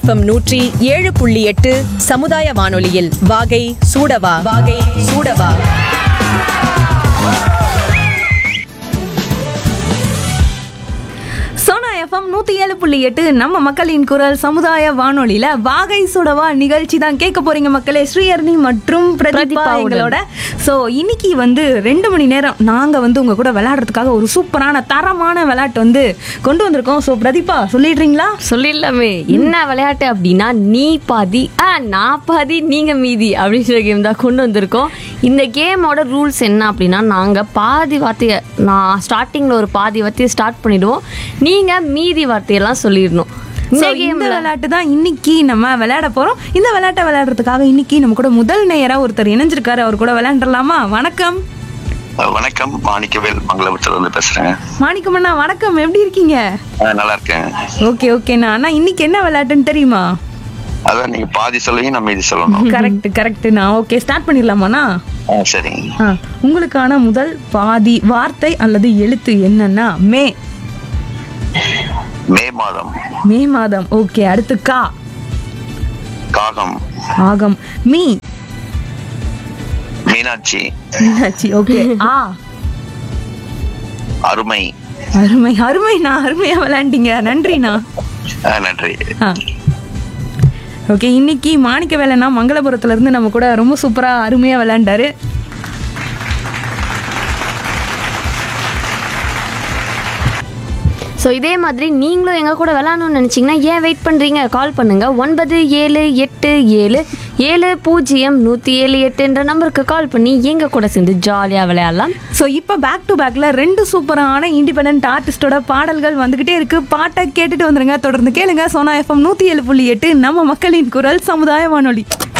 FM நூற்றி ஏழு புள்ளி எட்டு சமுதாய வானொலியில் வாகை சூடவா வாகை சூடவா சோனா எஃப்எம் நூற்றி ஏழு புள்ளி எட்டு நம்ம மக்களின் குரல் சமுதாய வானொலியில வாகை சுடவா நிகழ்ச்சி தான் கேட்க போறீங்க மக்களே ஸ்ரீஹரணி மற்றும் பிரதீபா பிரதீபாவுடன். எங்களோட ஸோ இன்னைக்கு வந்து ரெண்டு மணி நேரம் நாங்க வந்து உங்க கூட விளையாடுறதுக்காக ஒரு சூப்பரான தரமான விளையாட்டு வந்து கொண்டு வந்திருக்கோம் ஸோ பிரதீபா சொல்லிடுறீங்களா சொல்லிடலாமே என்ன விளையாட்டு அப்படின்னா நீ பாதி ஆ நான் பாதி நீங்க மீதி அப்படின்ற கேம் தான் கொண்டு வந்திருக்கோம் இந்த கேமோட ரூல்ஸ் என்ன அப்படின்னா நாங்க பாதி வார்த்தையை நான் ஸ்டார்டிங்ல ஒரு பாதி வார்த்தையை ஸ்டார்ட் பண்ணிடுவோம் நீங்க மீதி வார்த்தையெல்லாம் சொல்லிடணும் So, இந்த இந்த கேம்ல விளையாட்டு தான் இன்னைக்கு நம்ம விளையாட போறோம் இந்த விளையாட்டை விளையாடுறதுக்காக இன்னைக்கு நம்ம கூட முதல் நேயரா ஒருத்தர் இணைஞ்சிருக்காரு அவர் கூட விளையாண்டுலாமா வணக்கம் வணக்கம் மாணிக்கவேல் மங்களபுரத்துல இருந்து பேசுறேன் மாணிக்கமண்ணா வணக்கம் எப்படி இருக்கீங்க ஆ, நல்லா இருக்கேன் ஓகே ஓகேண்ணா அண்ணா இன்னைக்கு என்ன விளையாட்டுன்னு தெரியுமா அதான் நீங்க பாதி சொல்லுவீங்க நான் மீதி சொல்லணும் கரெக்ட் கரெக்ட்ண்ணா ஓகே ஸ்டார்ட் பண்ணிடலாமாண்ணா ஆ, சரி ஆ, உங்களுக்கான முதல் பாதி வார்த்தை அல்லது எழுத்து என்னன்னா மே மே மாதம் மே மாதம் ஓகே அடுத்து கா காகம் ஆகம் மீ மீனாட்சி மீனாட்சி ஓகே ஆ அருமை அருமை அருமைண்ணா அருமையா விளையாண்டீங்க நன்றிண்ணா ஆ, நன்றி ஆ ஓகே இன்னைக்கு மாணிக்க வேலைண்ணா மங்களபுரத்துல இருந்து நம்ம கூட ரொம்ப சூப்பரா அருமையா விளையாண்டாரு ஸோ இதே மாதிரி நீங்களும் எங்கள் கூட விளாடணும்னு நினச்சிங்கன்னா ஏன் வெயிட் பண்ணுறீங்க கால் பண்ணுங்க ஒன்பது ஏழு எட்டு ஏழு ஏழு பூஜ்ஜியம் நூற்றி ஏழு எட்டுன்ற நம்பருக்கு கால் பண்ணி எங்கள் கூட சேர்ந்து ஜாலியாக விளையாடலாம் ஸோ இப்போ பேக் டு பேக்ல ரெண்டு சூப்பரான இண்டிபெண்ட் ஆர்டிஸ்டோட பாடல்கள் வந்துகிட்டே இருக்கு பாட்டை கேட்டுட்டு வந்துருங்க தொடர்ந்து கேளுங்க சோனா எஃப்எம் நூற்றி ஏழு புள்ளி எட்டு நம்ம மக்களின் குரல் சமுதாய வானொலி